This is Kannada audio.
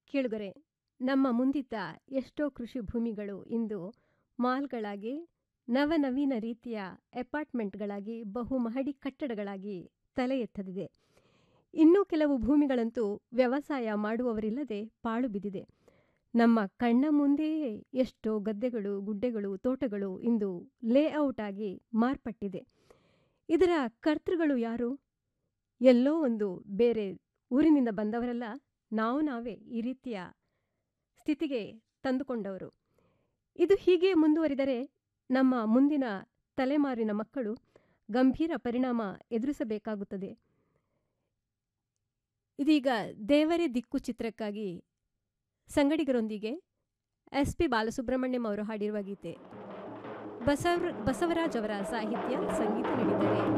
ಕೇಳುಗರೆ ನಮ್ಮ ಮುಂದಿದ್ದ ಎಷ್ಟೋ ಕೃಷಿ ಭೂಮಿಗಳು ಇಂದು ಮಾಲ್ಗಳಾಗಿ ನವನವೀನ ರೀತಿಯ ಅಪಾರ್ಟ್ಮೆಂಟ್ಗಳಾಗಿ ಬಹುಮಹಡಿ ಕಟ್ಟಡಗಳಾಗಿ ತಲೆ ಎತ್ತದಿದೆ ಇನ್ನೂ ಕೆಲವು ಭೂಮಿಗಳಂತೂ ವ್ಯವಸಾಯ ಮಾಡುವವರಿಲ್ಲದೆ ಪಾಳು ಬಿದ್ದಿದೆ ನಮ್ಮ ಕಣ್ಣ ಮುಂದೆಯೇ ಎಷ್ಟೋ ಗದ್ದೆಗಳು ಗುಡ್ಡೆಗಳು ತೋಟಗಳು ಇಂದು ಲೇಔಟ್ ಆಗಿ ಮಾರ್ಪಟ್ಟಿದೆ ಇದರ ಕರ್ತೃಗಳು ಯಾರು ಎಲ್ಲೋ ಒಂದು ಬೇರೆ ಊರಿನಿಂದ ಬಂದವರಲ್ಲ ನಾವು ನಾವೇ ಈ ರೀತಿಯ ಸ್ಥಿತಿಗೆ ತಂದುಕೊಂಡವರು ಇದು ಹೀಗೆ ಮುಂದುವರಿದರೆ ನಮ್ಮ ಮುಂದಿನ ತಲೆಮಾರಿನ ಮಕ್ಕಳು ಗಂಭೀರ ಪರಿಣಾಮ ಎದುರಿಸಬೇಕಾಗುತ್ತದೆ ಇದೀಗ ದೇವರೇ ದಿಕ್ಕು ಚಿತ್ರಕ್ಕಾಗಿ ಸಂಗಡಿಗರೊಂದಿಗೆ ಎಸ್ ಪಿ ಬಾಲಸುಬ್ರಹ್ಮಣ್ಯಂ ಅವರು ಹಾಡಿರುವ ಗೀತೆ ಬಸವ ಬಸವರಾಜ್ ಅವರ ಸಾಹಿತ್ಯ ಸಂಗೀತ ನೀಡಿದ್ದಾರೆ